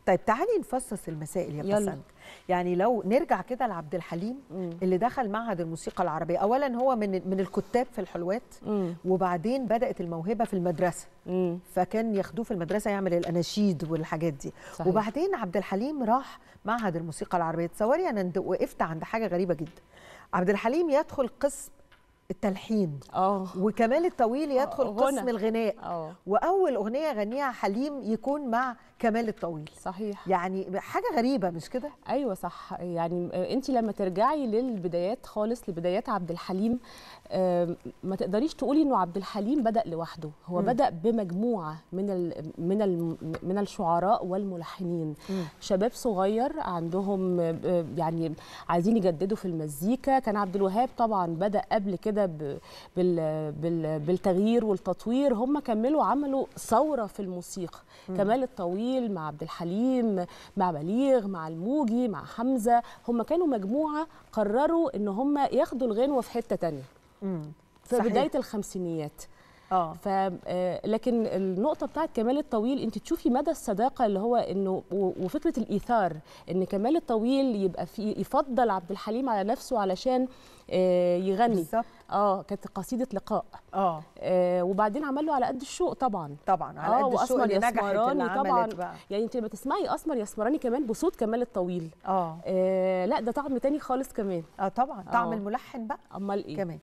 طيب تعالي نفصص المسائل يا يلا. بسنت يعني لو نرجع كده لعبد الحليم مم. اللي دخل معهد الموسيقى العربيه اولا هو من من الكتاب في الحلوات مم. وبعدين بدات الموهبه في المدرسه مم. فكان ياخدوه في المدرسه يعمل الاناشيد والحاجات دي صحيح. وبعدين عبد الحليم راح معهد الموسيقى العربيه تصوري انا ند- وقفت عند حاجه غريبه جدا عبد الحليم يدخل قسم التلحين اه وكمال الطويل يدخل غنى. قسم الغناء اه واول اغنيه غنيها حليم يكون مع كمال الطويل صحيح يعني حاجه غريبه مش كده ايوه صح يعني انت لما ترجعي للبدايات خالص لبدايات عبد الحليم آم، ما تقدريش تقولي انه عبد الحليم بدا لوحده هو مم. بدا بمجموعه من ال من ال من الشعراء والملحنين مم. شباب صغير عندهم آه، يعني عايزين يجددوا في المزيكا كان عبد الوهاب طبعا بدا قبل كده ب- بال بال بالتغيير والتطوير هم كملوا عملوا ثوره في الموسيقى كمال الطويل مع عبد الحليم مع بليغ مع الموجي مع حمزه هم كانوا مجموعه قرروا ان هم ياخدوا الغنوه في حته تانية امم في بدايه الخمسينيات اه ف آه، لكن النقطه بتاعت كمال الطويل انت تشوفي مدى الصداقه اللي هو انه و- وفكره الايثار ان كمال الطويل يبقى في يفضل عبد الحليم على نفسه علشان آه، يغني بالظبط اه كانت قصيده لقاء اه آه، وبعدين عمل له على قد الشوق طبعا طبعا على آه، قد الشوق وأسمر اللي نجحت اللي يسمراني طبعاً. عملت بقى يعني انت لما تسمعي اسمر يسمراني كمان بصوت كمال الطويل اه آه لا ده طعم تاني خالص كمان اه طبعا طعم آه. الملحن بقى امال ايه كمان